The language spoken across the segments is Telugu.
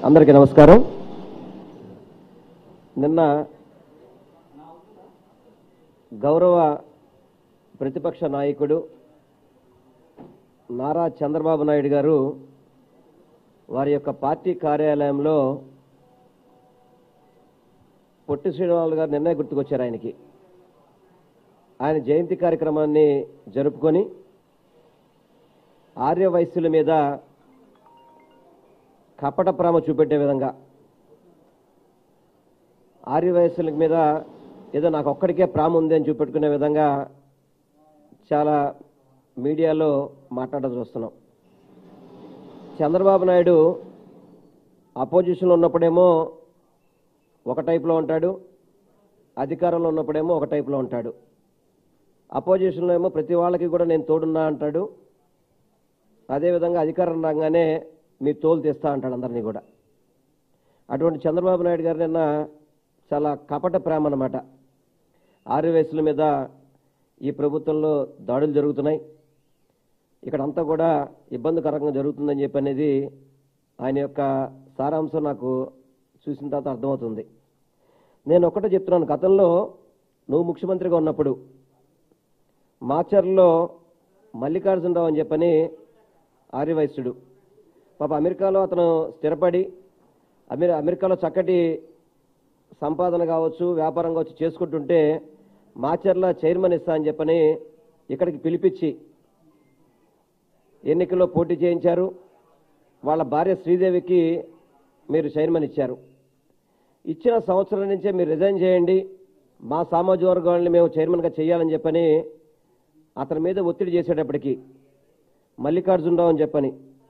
అందరికీ నమస్కారం నిన్న గౌరవ ప్రతిపక్ష నాయకుడు నారా చంద్రబాబు నాయుడు గారు వారి యొక్క పార్టీ కార్యాలయంలో పొట్టి శ్రీనివాసులు గారు నిన్నే గుర్తుకొచ్చారు ఆయనకి ఆయన జయంతి కార్యక్రమాన్ని జరుపుకొని ఆర్య వైశ్యుల మీద కపట ప్రేమ చూపెట్టే విధంగా ఆర్య వయస్సుల మీద ఏదో నాకు ఒక్కడికే ప్రేమ ఉంది అని చూపెట్టుకునే విధంగా చాలా మీడియాలో మాట్లాడడం చూస్తున్నాం చంద్రబాబు నాయుడు అపోజిషన్లో ఉన్నప్పుడేమో ఒక టైప్లో ఉంటాడు అధికారంలో ఉన్నప్పుడేమో ఒక టైప్లో ఉంటాడు అపోజిషన్లో ఏమో ప్రతి వాళ్ళకి కూడా నేను తోడున్నా అంటాడు అదేవిధంగా అధికారం రాగానే మీ తోలు తీస్తా అంటాడు అందరినీ కూడా అటువంటి చంద్రబాబు నాయుడు గారు నిన్న చాలా కపట ప్రేమ అన్నమాట ఆరు వయసుల మీద ఈ ప్రభుత్వంలో దాడులు జరుగుతున్నాయి ఇక్కడ అంతా కూడా ఇబ్బందికరంగా జరుగుతుందని చెప్పి అనేది ఆయన యొక్క సారాంశం నాకు చూసిన తర్వాత అర్థమవుతుంది నేను ఒక్కటే చెప్తున్నాను గతంలో నువ్వు ముఖ్యమంత్రిగా ఉన్నప్పుడు మాచర్లో మల్లికార్జునరావు అని చెప్పని ఆర్యవైశ్యుడు పాప అమెరికాలో అతను స్థిరపడి అమెరి అమెరికాలో చక్కటి సంపాదన కావచ్చు వ్యాపారం కావచ్చు చేసుకుంటుంటే మాచర్ల చైర్మన్ ఇస్తా అని చెప్పని ఇక్కడికి పిలిపించి ఎన్నికల్లో పోటీ చేయించారు వాళ్ళ భార్య శ్రీదేవికి మీరు చైర్మన్ ఇచ్చారు ఇచ్చిన సంవత్సరం నుంచే మీరు రిజైన్ చేయండి మా సామాజిక వర్గాన్ని మేము చైర్మన్గా చేయాలని చెప్పని అతని మీద ఒత్తిడి చేసేటప్పటికి మల్లికార్జునరావు అని చెప్పని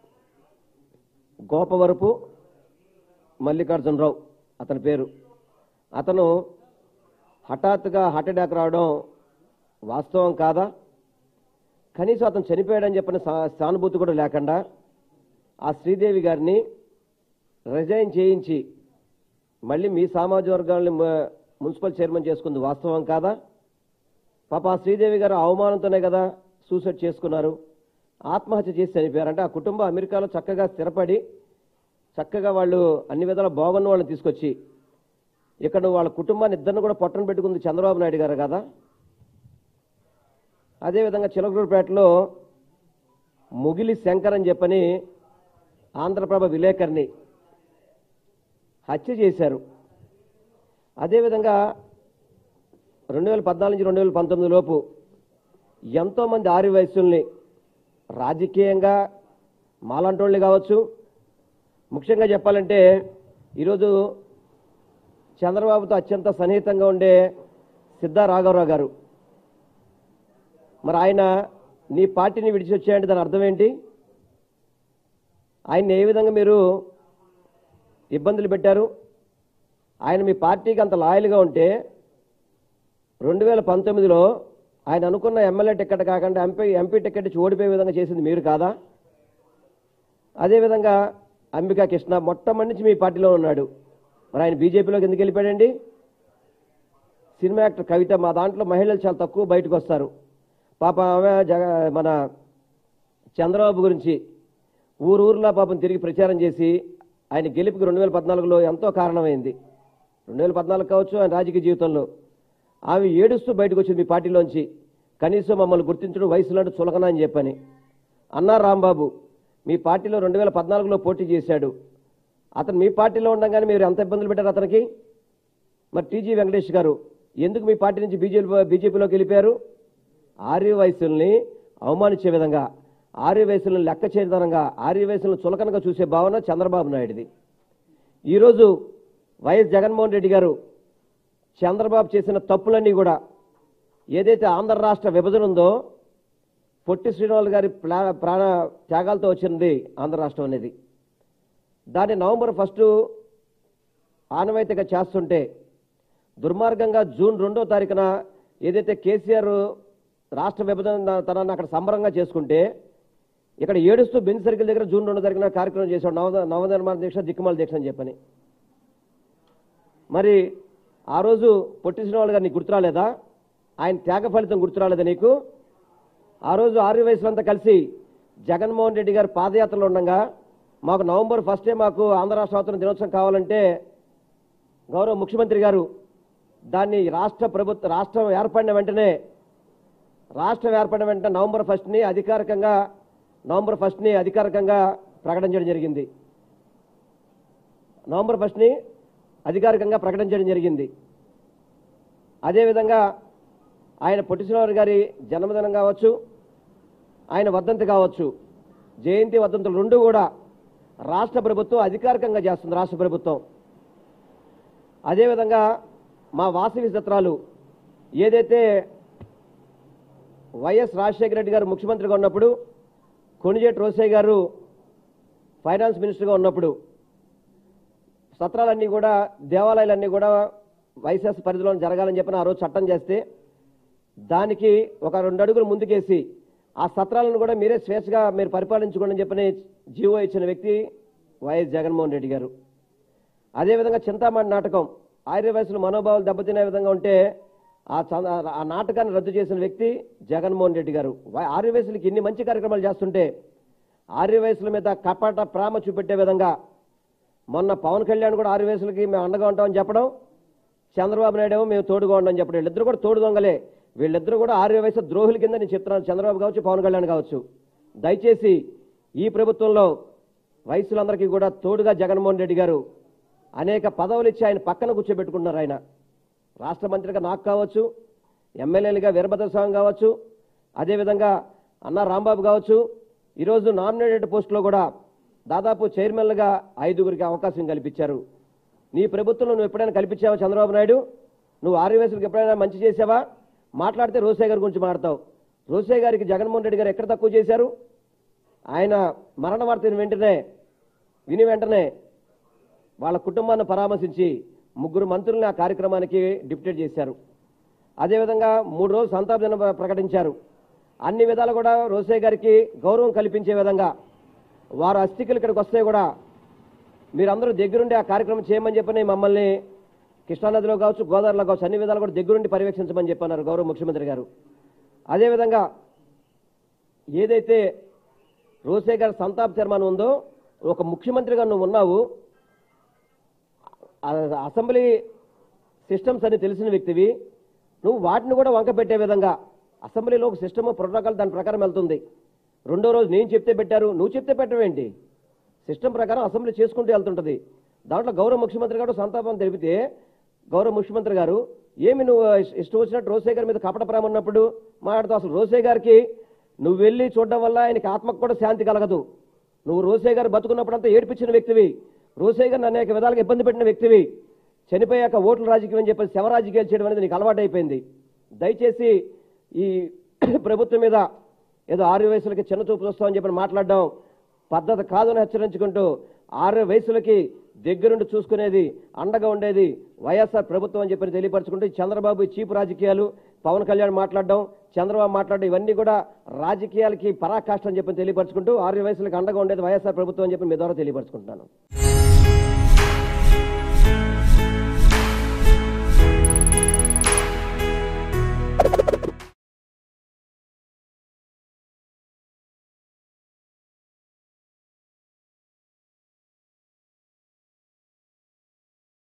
గోపవరపు మల్లికార్జునరావు అతని పేరు అతను హఠాత్తుగా హార్ట్ అటాక్ రావడం వాస్తవం కాదా కనీసం అతను చనిపోయాడని చెప్పిన సా- సానుభూతి కూడా లేకుండా ఆ శ్రీదేవి గారిని రిజైన్ చేయించి మళ్ళీ మీ సామాజిక వర్గాన్ని ము- మున్సిపల్ చైర్మన్ చేసుకుంది వాస్తవం కాదా పాప ఆ శ్రీదేవి గారు అవమానంతోనే కదా సూసైడ్ చేసుకున్నారు ఆత్మహత్య చేసి చనిపోయారు అంటే ఆ కుటుంబం అమెరికాలో చక్కగా స్థిరపడి చక్కగా వాళ్ళు అన్ని విధాల బాగున్న వాళ్ళని తీసుకొచ్చి ఇక్కడ నువ్వు వాళ్ళ కుటుంబాన్ని ఇద్దరిని కూడా పొట్టన పెట్టుకుంది చంద్రబాబు నాయుడు గారు కదా అదేవిధంగా చిలకలూరుపేటలో ముగిలి శంకర్ అని చెప్పని ఆంధ్రప్రభ విలేకరిని హత్య చేశారు అదేవిధంగా రెండు వేల పద్నాలుగు నుంచి రెండు వేల పంతొమ్మిది లోపు ఎంతోమంది ఆరు వయస్సుల్ని రాజకీయంగా మాలాంటోళ్ళని కావచ్చు ముఖ్యంగా చెప్పాలంటే ఈరోజు చంద్రబాబుతో అత్యంత సన్నిహితంగా ఉండే సిద్ధా రాఘవరావు గారు మరి ఆయన నీ పార్టీని విడిచి వచ్చాయంటే దాని అర్థం ఏంటి ఆయన్ని ఏ విధంగా మీరు ఇబ్బందులు పెట్టారు ఆయన మీ పార్టీకి అంత లాయల్గా ఉంటే రెండు వేల పంతొమ్మిదిలో ఆయన అనుకున్న ఎమ్మెల్యే టికెట్ కాకుండా ఎంపీ ఎంపీ టికెట్ ఇచ్చి ఓడిపోయే విధంగా చేసింది మీరు కాదా అదేవిధంగా అంబికా కృష్ణ మొట్టమొదటి నుంచి మీ పార్టీలో ఉన్నాడు మరి ఆయన బీజేపీలోకి ఎందుకు వెళ్ళిపోయాడండి సినిమా యాక్టర్ కవిత మా దాంట్లో మహిళలు చాలా తక్కువ బయటకు వస్తారు పాప ఆమె జగ మన చంద్రబాబు గురించి ఊరు ఊర్లో పాపం తిరిగి ప్రచారం చేసి ఆయన గెలుపుకి రెండు వేల పద్నాలుగులో ఎంతో కారణమైంది రెండు వేల పద్నాలుగు కావచ్చు ఆయన రాజకీయ జీవితంలో ఆమె ఏడుస్తూ బయటకు వచ్చింది మీ పార్టీలోంచి కనీసం మమ్మల్ని గుర్తించడం వయసులాంటి చులకన అని చెప్పని అన్నా రాంబాబు మీ పార్టీలో రెండు వేల పద్నాలుగులో పోటీ చేశాడు అతను మీ పార్టీలో ఉండగానే మీరు ఎంత ఇబ్బందులు పెట్టారు అతనికి మరి టీజీ వెంకటేష్ గారు ఎందుకు మీ పార్టీ నుంచి బీజేపీ బీజేపీలోకి వెళ్ళిపోయారు ఆర్య వయసుల్ని అవమానించే విధంగా ఆర్య వయసులను లెక్క చేయదనంగా ఆర్య వయసులను చులకనగా చూసే భావన చంద్రబాబు నాయుడిది ఈరోజు వైఎస్ జగన్మోహన్ రెడ్డి గారు చంద్రబాబు చేసిన తప్పులన్నీ కూడా ఏదైతే ఆంధ్ర రాష్ట్ర విభజన ఉందో పొట్టి శ్రీనివాస్ గారి ప్లా ప్రాణ త్యాగాలతో వచ్చింది ఆంధ్ర రాష్ట్రం అనేది దాన్ని నవంబర్ ఫస్ట్ ఆనవాయితీగా చేస్తుంటే దుర్మార్గంగా జూన్ రెండో తారీఖున ఏదైతే కేసీఆర్ రాష్ట్ర విభజన తనాన్ని అక్కడ సంబరంగా చేసుకుంటే ఇక్కడ ఏడుస్తూ బెంచ్ సర్కిల్ దగ్గర జూన్ రెండో తారీఖున కార్యక్రమం చేశాడు నవ నవనిర్మాణ దీక్ష దిక్కుమాల దీక్ష అని చెప్పని మరి ఆ రోజు పొట్టి శ్రీనివాస్ గారు నీకు గుర్తురాలేదా ఆయన త్యాగ ఫలితం గుర్తురాలేదా నీకు ఆ రోజు ఆర్య వయసులంతా కలిసి జగన్మోహన్ రెడ్డి గారు పాదయాత్రలో ఉండగా మాకు నవంబర్ ఫస్టే మాకు ఆంధ్ర రాష్ట్ర స్వాతంత్ర దినోత్సవం కావాలంటే గౌరవ ముఖ్యమంత్రి గారు దాన్ని రాష్ట్ర ప్రభుత్వ రాష్ట్రం ఏర్పడిన వెంటనే రాష్ట్రం ఏర్పడిన వెంటనే నవంబర్ ఫస్ట్ని అధికారికంగా నవంబర్ ఫస్ట్ని అధికారికంగా ప్రకటించడం జరిగింది నవంబర్ ఫస్ట్ని అధికారికంగా ప్రకటించడం జరిగింది అదేవిధంగా ఆయన పొట్టి శ్రీరాములు గారి జన్మదినం కావచ్చు ఆయన వర్ధంతి కావచ్చు జయంతి వర్ధంతులు రెండు కూడా రాష్ట్ర ప్రభుత్వం అధికారికంగా చేస్తుంది రాష్ట్ర ప్రభుత్వం అదేవిధంగా మా వాసవి చిత్రాలు ఏదైతే వైఎస్ రాజశేఖర రెడ్డి గారు ముఖ్యమంత్రిగా ఉన్నప్పుడు కొణిజేటి రోసయ్య గారు ఫైనాన్స్ మినిస్టర్గా ఉన్నప్పుడు సత్రాలన్నీ కూడా దేవాలయాలన్నీ కూడా వైఎస్ఎస్ పరిధిలో జరగాలని చెప్పిన ఆ రోజు చట్టం చేస్తే దానికి ఒక రెండు అడుగులు ముందుకేసి ఆ సత్రాలను కూడా మీరే స్వేచ్ఛగా మీరు పరిపాలించుకోండి అని చెప్పని జీవో ఇచ్చిన వ్యక్తి వైఎస్ జగన్మోహన్ రెడ్డి గారు అదేవిధంగా చింతామణి నాటకం ఆర్య వయసులో మనోభావాలు దెబ్బతినే విధంగా ఉంటే ఆ చ- ఆ నాటకాన్ని రద్దు చేసిన వ్యక్తి జగన్మోహన్ రెడ్డి గారు వా- ఆర్య వయసులకి ఇన్ని మంచి కార్యక్రమాలు చేస్తుంటే ఆర్య వయసుల మీద కపట ప్రేమ చూపెట్టే విధంగా మొన్న పవన్ కళ్యాణ్ కూడా ఆరు వయసులకి మేము అండగా ఉంటామని చెప్పడం చంద్రబాబు నాయుడు ఏమో మేము తోడుగా ఉండని చెప్పడం వీళ్ళిద్దరు కూడా తోడు దొంగలే వీళ్ళిద్దరు కూడా ఆరు వయసు ద్రోహుల కింద నేను చెప్తున్నాను చంద్రబాబు కావచ్చు పవన్ కళ్యాణ్ కావచ్చు దయచేసి ఈ ప్రభుత్వంలో వయసులందరికీ కూడా తోడుగా జగన్మోహన్ రెడ్డి గారు అనేక పదవులు ఇచ్చి ఆయన పక్కన కూర్చోబెట్టుకుంటున్నారు ఆయన రాష్ట్ర మంత్రిగా నాకు కావచ్చు ఎమ్మెల్యేలుగా వీరభద్ర స్వామి కావచ్చు అదేవిధంగా అన్న రాంబాబు కావచ్చు ఈరోజు నామినేటెడ్ పోస్టులో కూడా దాదాపు చైర్మన్లుగా ఐదుగురికి అవకాశం కల్పించారు నీ ప్రభుత్వంలో నువ్వు ఎప్పుడైనా కల్పించావా చంద్రబాబు నాయుడు నువ్వు ఆర్యవేసులకు ఎప్పుడైనా మంచి చేసావా మాట్లాడితే రోసే గారి గురించి మాట్లాడతావు రోసే గారికి జగన్మోహన్ రెడ్డి గారు ఎక్కడ తక్కువ చేశారు ఆయన మరణ వార్త విని వెంటనే విని వెంటనే వాళ్ళ కుటుంబాన్ని పరామర్శించి ముగ్గురు మంత్రుల్ని ఆ కార్యక్రమానికి డిప్యూటేట్ చేశారు అదేవిధంగా మూడు రోజులు సంతాప దినం ప్రకటించారు అన్ని విధాలు కూడా రోసే గారికి గౌరవం కల్పించే విధంగా వారు అస్థికలు ఇక్కడికి వస్తే కూడా మీరందరూ దగ్గరుండి ఆ కార్యక్రమం చేయమని చెప్పని మమ్మల్ని కృష్ణానదిలో కావచ్చు గోదావరిలో కావచ్చు అన్ని విధాలు కూడా దగ్గరుండి పర్యవేక్షించమని చెప్పన్నారు గౌరవ ముఖ్యమంత్రి గారు అదేవిధంగా ఏదైతే రోసే గారి సంతాప తీర్మానం ఉందో ఒక ముఖ్యమంత్రిగా నువ్వు ఉన్నావు ఆ- అసెంబ్లీ సిస్టమ్స్ అని తెలిసిన వ్యక్తివి నువ్వు వాటిని కూడా వంక పెట్టే విధంగా అసెంబ్లీలో ఒక సిస్టమ్ ప్రోటోకాల్ దాని ప్రకారం వెళ్తుంది రెండో రోజు నేను చెప్తే పెట్టారు నువ్వు చెప్తే పెట్టవేంటి సిస్టమ్ ప్రకారం అసెంబ్లీ చేసుకుంటూ వెళ్తుంటది దాంట్లో గౌరవ ముఖ్యమంత్రి గారు సంతాపం తెలిపితే గౌరవ ముఖ్యమంత్రి గారు ఏమి నువ్వు ఇష్- ఇష్టం వచ్చినట్టు రోసే గారి మీద కపట ప్రేమ ఉన్నప్పుడు మాట్లాడుతూ అసలు రోసే గారికి నువ్వు వెళ్ళి చూడడం వల్ల ఆయనకి ఆత్మకు కూడా శాంతి కలగదు నువ్వు రోసే గారు బతుకున్నప్పుడంతా ఏడిపించిన వ్యక్తివి రోసే గారిని అనేక విధాలుగా ఇబ్బంది పెట్టిన వ్యక్తివి చనిపోయాక ఓట్ల రాజకీయం అని చెప్పి శవ రాజకీయాలు చేయడం అనేది నీకు అలవాటైపోయింది దయచేసి ఈ ప్రభుత్వం మీద ఏదో ఆరు వయసులకి చిన్న చూపు చూస్తామని చెప్పి మాట్లాడడం పద్ధతి కాదని హెచ్చరించుకుంటూ ఆరు వయసులకి దగ్గరుండి చూసుకునేది అండగా ఉండేది వైఎస్ఆర్ ప్రభుత్వం అని చెప్పి తెలియపరచుకుంటూ ఈ చంద్రబాబు ఈ చీపు రాజకీయాలు పవన్ కళ్యాణ్ మాట్లాడడం చంద్రబాబు మాట్లాడడం ఇవన్నీ కూడా రాజకీయాలకి పరాకాష్ట అని చెప్పి తెలియపరచుకుంటూ ఆరు వయసులకి అండగా ఉండేది వైఎస్ఆర్ ప్రభుత్వం అని చెప్పి మీ ద్వారా తెలియపరచుకుంటున్నాను